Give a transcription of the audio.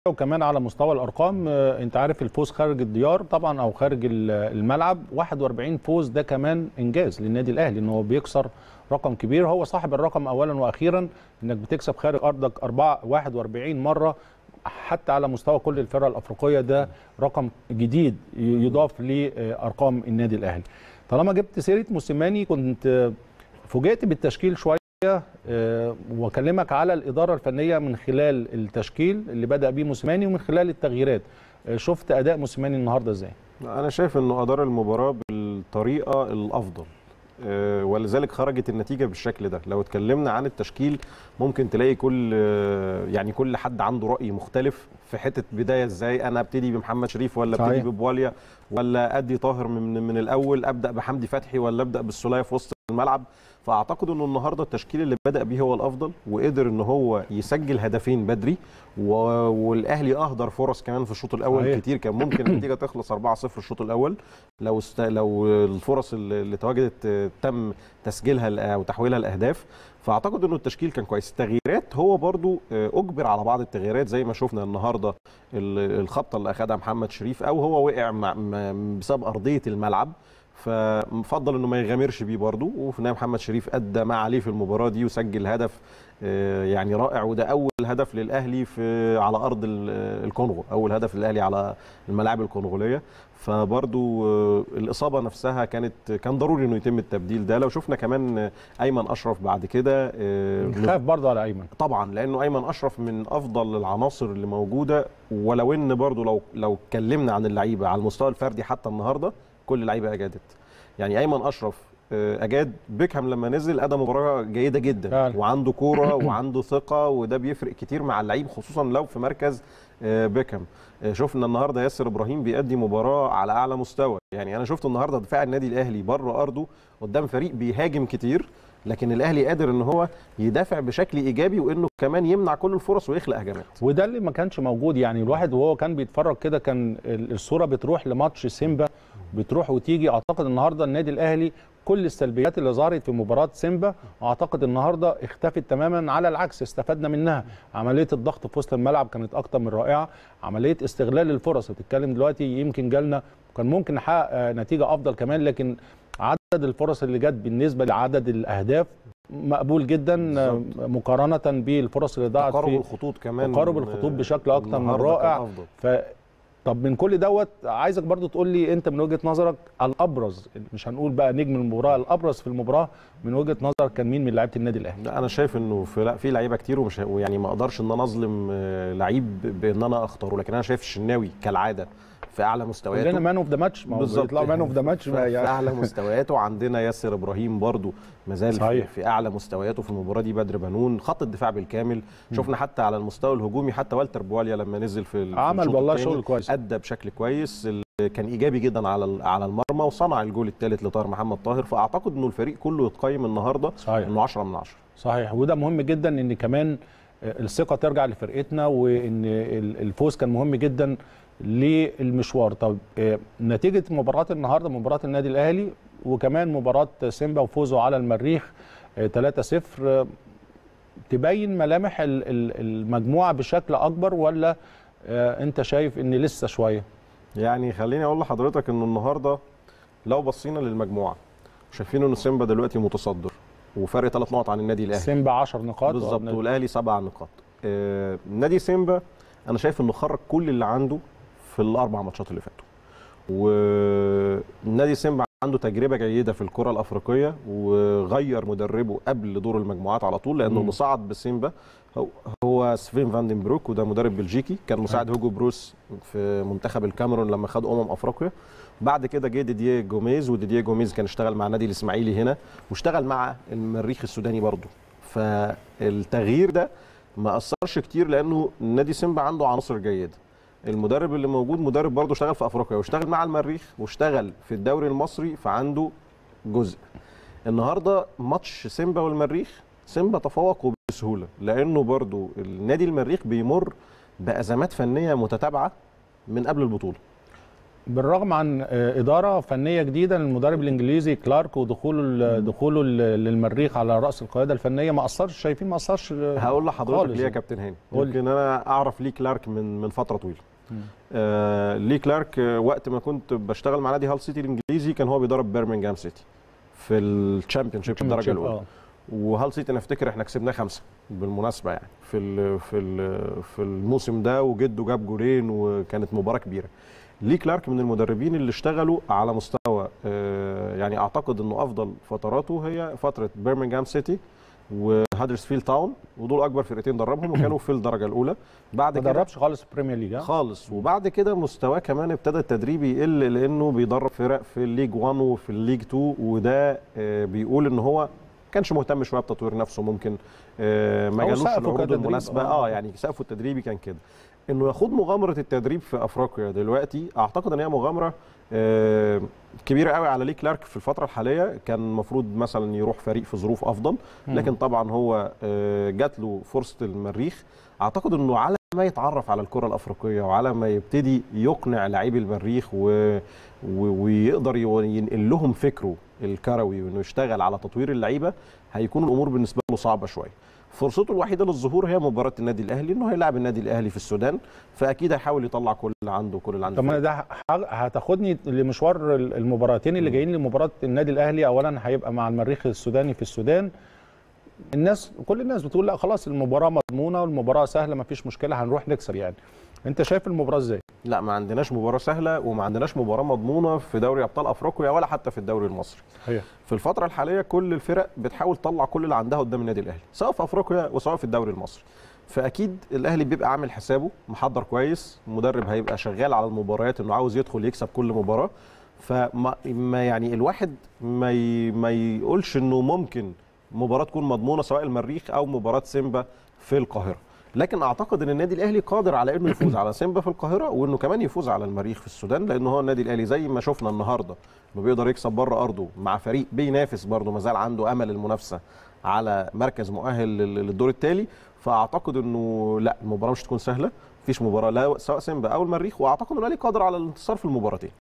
وكمان على مستوى الارقام آه، انت عارف الفوز خارج الديار طبعا او خارج ال- الملعب 41 فوز ده كمان انجاز للنادي الاهلي ان هو بيكسر رقم كبير هو صاحب الرقم اولا واخيرا انك بتكسب خارج ارضك 4 41 مره حتى على مستوى كل الفرق الافريقيه ده رقم جديد ي- يضاف لارقام النادي الاهلي طالما جبت سيره موسيماني كنت آه، فوجئت بالتشكيل شويه آه، واكلمك على الاداره الفنيه من خلال التشكيل اللي بدا بيه موسيماني ومن خلال التغييرات آه، شفت اداء موسيماني النهارده ازاي انا شايف انه ادار المباراه بالطريقه الافضل آه، ولذلك خرجت النتيجه بالشكل ده لو اتكلمنا عن التشكيل ممكن تلاقي كل آه، يعني كل حد عنده راي مختلف في حته بدايه ازاي انا ابتدي بمحمد شريف ولا ابتدي صحيح. ببواليا ولا ادي طاهر من من الاول ابدا بحمدي فتحي ولا ابدا بالسوليه في وسط الملعب فاعتقد انه النهارده التشكيل اللي بدا بيه هو الافضل وقدر ان هو يسجل هدفين بدري و... والاهلي اهدر فرص كمان في الشوط الاول صحيح. كتير كان ممكن النتيجه تخلص 4-0 الشوط الاول لو است... لو الفرص اللي اللي تواجدت آه، تم تسجيلها ل- او تحويلها لاهداف فاعتقد انه التشكيل كان كويس التغييرات هو برضو آه، اجبر على بعض التغييرات زي ما شفنا النهارده ال- الخبطه اللي اخذها محمد شريف او هو وقع مع... م- بسبب ارضيه الملعب فمفضل انه ما يغامرش بيه برضه وفي النهايه محمد شريف ادى ما عليه في المباراه دي وسجل هدف آه، يعني رائع وده اول هدف للاهلي في على ارض ال- الكونغو اول هدف للاهلي على الملاعب الكونغوليه فبرضو آه، الاصابه نفسها كانت كان ضروري انه يتم التبديل ده لو شفنا كمان آه، ايمن اشرف بعد كده آه، خاف برضه على ايمن طبعا لانه ايمن اشرف من افضل العناصر اللي موجوده ولو ان برضو لو لو اتكلمنا عن اللعيبه على المستوى الفردي حتى النهارده كل اللعيبه اجادت يعني ايمن اشرف آه، اجاد بيكهام لما نزل ادى مباراه جيده جدا فعلا. وعنده كوره وعنده ثقه وده بيفرق كتير مع اللعيب خصوصا لو في مركز آه، بيكهام آه، شفنا النهارده ياسر ابراهيم بيأدي مباراه على اعلى مستوى يعني انا شفت النهارده دفاع النادي الاهلي بره ارضه قدام فريق بيهاجم كتير لكن الاهلي قادر ان هو يدافع بشكل ايجابي وانه كمان يمنع كل الفرص ويخلق هجمات وده اللي ما كانش موجود يعني الواحد وهو كان بيتفرج كده كان ال- الصوره بتروح لماتش سيمبا بتروح وتيجي اعتقد النهارده النادي الاهلي كل السلبيات اللي ظهرت في مباراه سيمبا اعتقد النهارده اختفت تماما على العكس استفدنا منها عمليه الضغط في وسط الملعب كانت اكتر من رائعه عمليه استغلال الفرص بتتكلم دلوقتي يمكن جالنا كان ممكن نحقق آه، نتيجه افضل كمان لكن عدد الفرص اللي جت بالنسبه لعدد الاهداف مقبول جدا آه، بالظبط. مقارنه بالفرص اللي ضاعت تقارب في الخطوط كمان تقارب الخطوط بشكل أكتر من النهاردة رائع. كان أفضل. ف طب من كل دوت عايزك برضو تقول لي انت من وجهه نظرك الابرز مش هنقول بقى نجم المباراه الابرز في المباراه من وجهه نظرك كان مين من لعيبه النادي الاهلي لا انا شايف انه في لا في لعيبه كتير ومش ويعني ما اقدرش ان انا اظلم آه، لعيب بان انا اختاره لكن انا شايف الشناوي كالعاده في اعلى مستوياته كلنا مان اوف ذا ماتش ما هو بالظبط. بيطلعوا مان اوف ذا ماتش في في اعلى مستوياته عندنا ياسر ابراهيم برضو مازال في, صحيح. في اعلى مستوياته في المباراه دي بدر بنون خط الدفاع بالكامل شفنا حتى على المستوى الهجومي حتى والتر بواليا لما نزل في ال- في عمل الشوط والله التاني شغل كويس ادى بشكل كويس ال- كان ايجابي جدا على ال- على المرمى وصنع الجول الثالث لطاهر محمد طاهر فاعتقد انه الفريق كله يتقيم النهارده صحيح انه 10 من 10 صحيح وده مهم جدا ان كمان الثقه ترجع لفرقتنا وان ال- الفوز كان مهم جدا للمشوار طب آه، نتيجه مباراه النهارده مباراه النادي الاهلي وكمان مباراه سيمبا وفوزه على المريخ آه، 3-0 آه، تبين ملامح ال- ال- المجموعه بشكل اكبر ولا آه، انت شايف ان لسه شويه يعني خليني اقول لحضرتك انه النهارده لو بصينا للمجموعه شايفين انه سيمبا دلوقتي متصدر وفرق ثلاث نقط عن النادي الاهلي سيمبا 10 نقاط بالظبط والنادي- والاهلي سبع نقاط آه، نادي سيمبا انا شايف انه خرج كل اللي عنده في الاربع ماتشات اللي فاتوا ونادي سيمبا عنده تجربه جيده في الكره الافريقيه وغير مدربه قبل دور المجموعات على طول لانه مم. اللي صعد بسيمبا هو- هو سفين فاندن بروك وده مدرب بلجيكي كان مساعد هوجو بروس في منتخب الكاميرون لما خد امم افريقيا بعد كده جه ديديه جوميز وديديه جوميز كان اشتغل مع نادي الاسماعيلي هنا واشتغل مع المريخ السوداني برضه فالتغيير ده ما اثرش كتير لانه نادي سيمبا عنده عناصر جيده المدرب اللي موجود مدرب برضه اشتغل في افريقيا واشتغل مع المريخ واشتغل في الدوري المصري فعنده جزء النهارده ماتش سيمبا والمريخ سيمبا تفوق بسهوله لانه برضه النادي المريخ بيمر بازمات فنيه متتابعه من قبل البطوله بالرغم عن آه، اداره فنيه جديده للمدرب الانجليزي كلارك ودخوله دخوله للمريخ على راس القياده الفنيه ما اثرش شايفين ما اثرش آه، هقول لحضرتك خالص ليه يا يعني. كابتن هاني قول لي. يمكن انا اعرف ليه كلارك من من فتره طويله مم. آه ليه كلارك آه، وقت ما كنت بشتغل مع نادي هال سيتي الانجليزي كان هو بيدرب بيرمنجهام سيتي في الشامبيون شيب الدرجه الاولى آه. وهال سيتي انا افتكر احنا كسبناه خمسه بالمناسبه يعني في ال في ال في الموسم ده وجده جاب جولين وكانت مباراه كبيره ليه كلارك من المدربين اللي اشتغلوا على مستوى آه، يعني اعتقد انه افضل فتراته هي فتره بيرمنجهام سيتي وهادرسفيلد تاون ودول اكبر فرقتين دربهم وكانوا في الدرجه الاولى بعد ما كده دربش خالص البريمير ليج ها؟ خالص وبعد كده مستواه كمان ابتدى التدريب يقل لانه بيدرب فرق في الليج 1 وفي الليج 2 وده آه، بيقول ان هو كانش مهتم شويه بتطوير نفسه ممكن آه، ما أو جالوش سقفه العروض كتدريب، المناسبه آه. اه يعني سقفه التدريبي كان كده انه يخوض مغامره التدريب في افريقيا دلوقتي اعتقد ان هي مغامره آه، كبيره قوي على لي كلارك في الفتره الحاليه كان المفروض مثلا يروح فريق في ظروف افضل لكن طبعا هو آه، جات له فرصه المريخ اعتقد انه على ما يتعرف على الكره الافريقيه وعلى ما يبتدي يقنع لاعبي المريخ و... و... ويقدر يو- ينقل لهم فكره الكروي وانه يشتغل على تطوير اللعيبه هيكون الامور بالنسبه له صعبه شويه فرصته الوحيده للظهور هي مباراه النادي الاهلي انه هيلاعب النادي الاهلي في السودان فاكيد هيحاول يطلع كل اللي عنده كل اللي عنده طب ما ده ح- هتاخدني لمشوار ال- المباراتين اللي جايين لمباراه النادي الاهلي اولا هيبقى مع المريخ السوداني في السودان الناس كل الناس بتقول لا خلاص المباراه مضمونه والمباراه سهله ما فيش مشكله هنروح نكسب يعني انت شايف المباراه ازاي لا ما عندناش مباراه سهله وما عندناش مباراه مضمونه في دوري ابطال افريقيا ولا حتى في الدوري المصري صحيح في الفترة الحالية كل الفرق بتحاول تطلع كل اللي عندها قدام النادي الأهلي سواء في أفريقيا وسواء في الدوري المصري فأكيد الأهلي بيبقى عامل حسابه محضر كويس المدرب هيبقى شغال على المباريات إنه عاوز يدخل يكسب كل مباراة فما ما يعني الواحد ما ي ما يقولش إنه ممكن مباراة تكون مضمونة سواء المريخ أو مباراة سيمبا في القاهرة لكن اعتقد ان النادي الاهلي قادر على انه يفوز على سيمبا في القاهره وانه كمان يفوز على المريخ في السودان لان هو النادي الاهلي زي ما شفنا النهارده انه بيقدر يكسب بره ارضه مع فريق بينافس برضه ما زال عنده امل المنافسه على مركز مؤهل لل- للدور التالي فاعتقد انه لا المباراه مش تكون سهله مفيش مباراه لا سواء سيمبا او المريخ واعتقد ان الاهلي قادر على الانتصار في المباراتين